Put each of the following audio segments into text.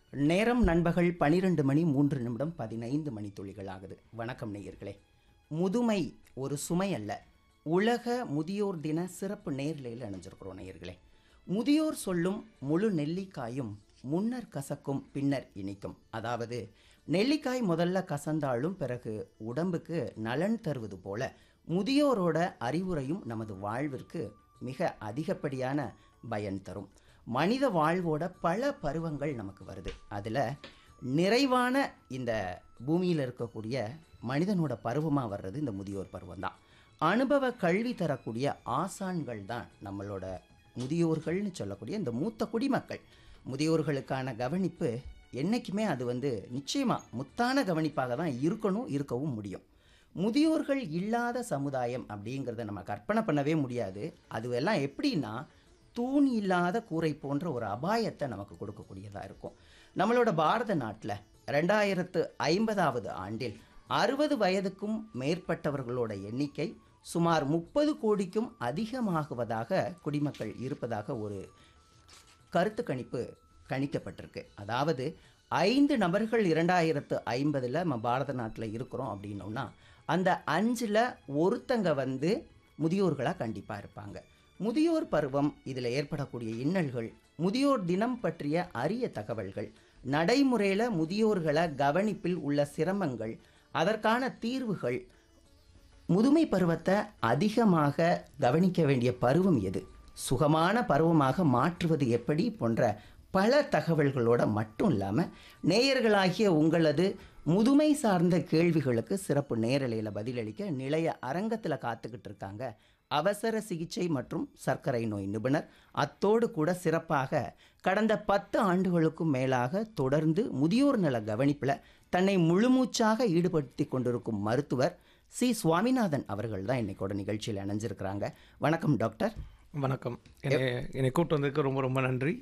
நேரம் நண்பகல் பனிரெண்டு மணி மூன்று நிமிடம் பதினைந்து மணி துளிகள் ஆகுது வணக்கம் நேயர்களே முதுமை ஒரு சுமை அல்ல உலக முதியோர் தின சிறப்பு நேர்லையில் அணிஞ்சிருக்கிறோம் நேயர்களே முதியோர் சொல்லும் முழு நெல்லிக்காயும் முன்னர் கசக்கும் பின்னர் இனிக்கும் அதாவது நெல்லிக்காய் முதல்ல கசந்தாலும் பிறகு உடம்புக்கு நலன் தருவது போல முதியோரோட அறிவுரையும் நமது வாழ்விற்கு மிக அதிகப்படியான பயன் தரும் மனித வாழ்வோட பல பருவங்கள் நமக்கு வருது அதில் நிறைவான இந்த பூமியில் இருக்கக்கூடிய மனிதனோட பருவமாக வர்றது இந்த முதியோர் பருவம் தான் அனுபவ கல்வி தரக்கூடிய ஆசான்கள் தான் நம்மளோட முதியோர்கள்னு சொல்லக்கூடிய இந்த மூத்த குடிமக்கள் முதியோர்களுக்கான கவனிப்பு என்றைக்குமே அது வந்து நிச்சயமாக முத்தான கவனிப்பாக தான் இருக்கணும் இருக்கவும் முடியும் முதியோர்கள் இல்லாத சமுதாயம் அப்படிங்கிறத நம்ம கற்பனை பண்ணவே முடியாது அதுவெல்லாம் எப்படின்னா தூண் இல்லாத கூரை போன்ற ஒரு அபாயத்தை நமக்கு கொடுக்கக்கூடியதாக இருக்கும் நம்மளோட பாரத நாட்டில் ரெண்டாயிரத்து ஐம்பதாவது ஆண்டில் அறுபது வயதுக்கும் மேற்பட்டவர்களோட எண்ணிக்கை சுமார் முப்பது கோடிக்கும் அதிகமாகுவதாக குடிமக்கள் இருப்பதாக ஒரு கருத்து கணிப்பு கணிக்கப்பட்டிருக்கு அதாவது ஐந்து நபர்கள் இரண்டாயிரத்து ஐம்பதில் நம்ம பாரத நாட்டில் இருக்கிறோம் அப்படின்னோம்னா அந்த அஞ்சில் ஒருத்தங்க வந்து முதியோர்களாக கண்டிப்பாக இருப்பாங்க முதியோர் பருவம் இதில் ஏற்படக்கூடிய இன்னல்கள் முதியோர் தினம் பற்றிய அரிய தகவல்கள் நடைமுறையில் முதியோர்களை கவனிப்பில் உள்ள சிரமங்கள் அதற்கான தீர்வுகள் முதுமை பருவத்தை அதிகமாக கவனிக்க வேண்டிய பருவம் எது சுகமான பருவமாக மாற்றுவது எப்படி போன்ற பல தகவல்களோட மட்டும் இல்லாமல் நேயர்களாகிய உங்களது முதுமை சார்ந்த கேள்விகளுக்கு சிறப்பு நேரலையில் பதிலளிக்க நிலைய அரங்கத்தில் காத்துக்கிட்டு இருக்காங்க அவசர சிகிச்சை மற்றும் சர்க்கரை நோய் நிபுணர் அத்தோடு கூட சிறப்பாக கடந்த பத்து ஆண்டுகளுக்கும் மேலாக தொடர்ந்து முதியோர் நல கவனிப்பில் தன்னை முழுமூச்சாக ஈடுபடுத்தி கொண்டிருக்கும் மருத்துவர் சி சுவாமிநாதன் அவர்கள் தான் இன்னைக்கோட நிகழ்ச்சியில் இணைஞ்சிருக்கிறாங்க வணக்கம் டாக்டர் வணக்கம் என்னை என்னை கூட்டு வந்ததுக்கு ரொம்ப ரொம்ப நன்றி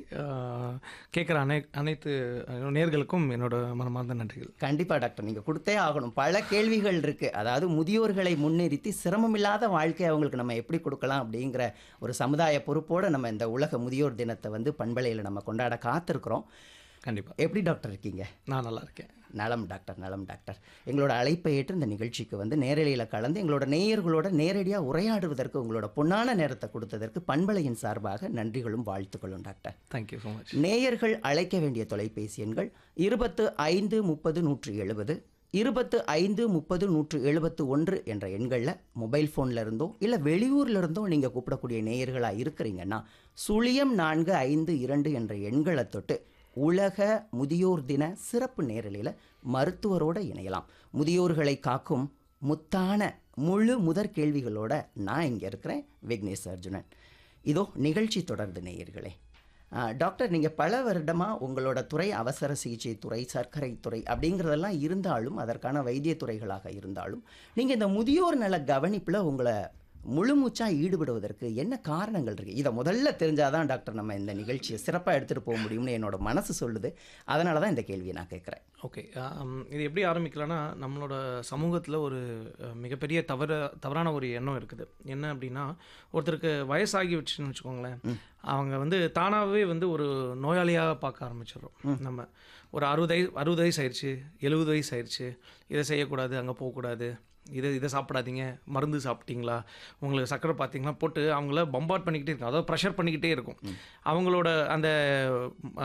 கேட்குற அனை அனைத்து நேர்களுக்கும் என்னோட மனமார்ந்த நன்றிகள் கண்டிப்பாக டாக்டர் நீங்கள் கொடுத்தே ஆகணும் பல கேள்விகள் இருக்குது அதாவது முதியோர்களை முன்னிறுத்தி சிரமமில்லாத வாழ்க்கையை அவங்களுக்கு நம்ம எப்படி கொடுக்கலாம் அப்படிங்கிற ஒரு சமுதாய பொறுப்போடு நம்ம இந்த உலக முதியோர் தினத்தை வந்து பண்பலையில் நம்ம கொண்டாட காத்திருக்கிறோம் கண்டிப்பாக எப்படி டாக்டர் இருக்கீங்க நான் நல்லா இருக்கேன் நலம் டாக்டர் நலம் டாக்டர் எங்களோட அழைப்பை ஏற்று இந்த நிகழ்ச்சிக்கு வந்து நேரலையில் கலந்து எங்களோட நேயர்களோட நேரடியாக உரையாடுவதற்கு உங்களோட பொன்னான நேரத்தை கொடுத்ததற்கு பண்பலையின் சார்பாக நன்றிகளும் வாழ்த்துக்களும் டாக்டர் தேங்க்யூ ஸோ மச் நேயர்கள் அழைக்க வேண்டிய தொலைபேசி எண்கள் இருபத்து ஐந்து முப்பது நூற்றி எழுபது இருபத்து ஐந்து முப்பது நூற்று எழுபத்து ஒன்று என்ற எண்களில் மொபைல் ஃபோனில் இருந்தோ இல்லை வெளியூர்ல இருந்தோ நீங்கள் கூப்பிடக்கூடிய நேயர்களாக இருக்கிறீங்கன்னா சுழியம் நான்கு ஐந்து இரண்டு என்ற எண்களை தொட்டு உலக முதியோர் தின சிறப்பு நேரலையில் மருத்துவரோட இணையலாம் முதியோர்களை காக்கும் முத்தான முழு முதற் கேள்விகளோட நான் இங்கே இருக்கிறேன் விக்னேஷ் அர்ஜுனன் இதோ நிகழ்ச்சி தொடர்ந்து நேயர்களே ஆ, டாக்டர் நீங்கள் பல வருடமாக உங்களோட துறை அவசர சிகிச்சை துறை சர்க்கரை துறை அப்படிங்கிறதெல்லாம் இருந்தாலும் அதற்கான வைத்தியத்துறைகளாக இருந்தாலும் நீங்கள் இந்த முதியோர் நல கவனிப்பில் உங்களை முழுமூச்சாக ஈடுபடுவதற்கு என்ன காரணங்கள் இருக்குது இதை முதல்ல தெரிஞ்சாதான் டாக்டர் நம்ம இந்த நிகழ்ச்சியை சிறப்பாக எடுத்துகிட்டு போக முடியும்னு என்னோட மனசு சொல்லுது அதனால தான் இந்த கேள்வியை நான் கேட்குறேன் ஓகே இது எப்படி ஆரம்பிக்கலாம்னா நம்மளோட சமூகத்தில் ஒரு அஹ், மிகப்பெரிய தவற தவறான ஒரு எண்ணம் இருக்குது என்ன அப்படின்னா ஒருத்தருக்கு வயசாகி வச்சுன்னு வச்சுக்கோங்களேன் அவங்க வந்து தானாகவே வந்து ஒரு நோயாளியாக பார்க்க ஆரம்பிச்சிடுறோம் நம்ம ஒரு அறுபது வயசு அறுபது வயசு ஆயிடுச்சு எழுபது வயசு ஆயிடுச்சு இதை செய்யக்கூடாது அங்கே போகக்கூடாது இதை இதை சாப்பிடாதீங்க மருந்து சாப்பிட்டீங்களா உங்களுக்கு சக்கரை பார்த்தீங்களா போட்டு அவங்கள பம்பாட் பண்ணிக்கிட்டே இருக்கும் அதாவது ப்ரெஷர் பண்ணிக்கிட்டே இருக்கும் அவங்களோட அந்த ஆ,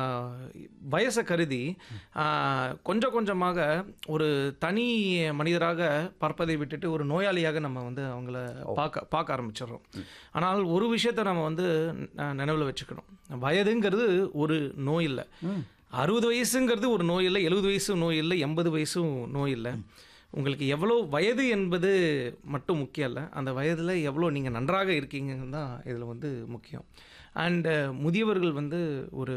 வயசை கருதி ஆ, கொஞ்சம் கொஞ்சமாக ஒரு தனி மனிதராக பார்ப்பதை விட்டுட்டு ஒரு நோயாளியாக நம்ம வந்து அவங்கள பார்க்க பார்க்க ஆரம்பிச்சிடுறோம் ஆனால் ஒரு விஷயத்தை நம்ம வந்து நினைவில் வச்சுக்கணும் வயதுங்கிறது ஒரு நோய் இல்லை அறுபது வயசுங்கிறது ஒரு நோய் இல்லை எழுபது வயசும் நோய் இல்லை எண்பது வயசும் நோய் இல்லை உங்களுக்கு எவ்வளோ வயது என்பது மட்டும் முக்கியம் இல்லை அந்த வயதில் எவ்வளோ நீங்கள் நன்றாக இருக்கீங்கன்னு தான் இதில் வந்து முக்கியம் அண்டு முதியவர்கள் வந்து ஒரு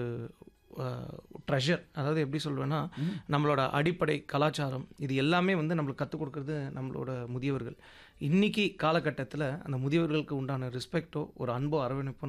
ட்ரெஷர் அதாவது எப்படி சொல்வேன்னா நம்மளோட அடிப்படை கலாச்சாரம் இது எல்லாமே வந்து நம்மளுக்கு கற்றுக் கொடுக்குறது நம்மளோட முதியவர்கள் இன்னைக்கு காலகட்டத்தில் அந்த முதியவர்களுக்கு உண்டான ரெஸ்பெக்டோ ஒரு அன்போ அரவணைப்போ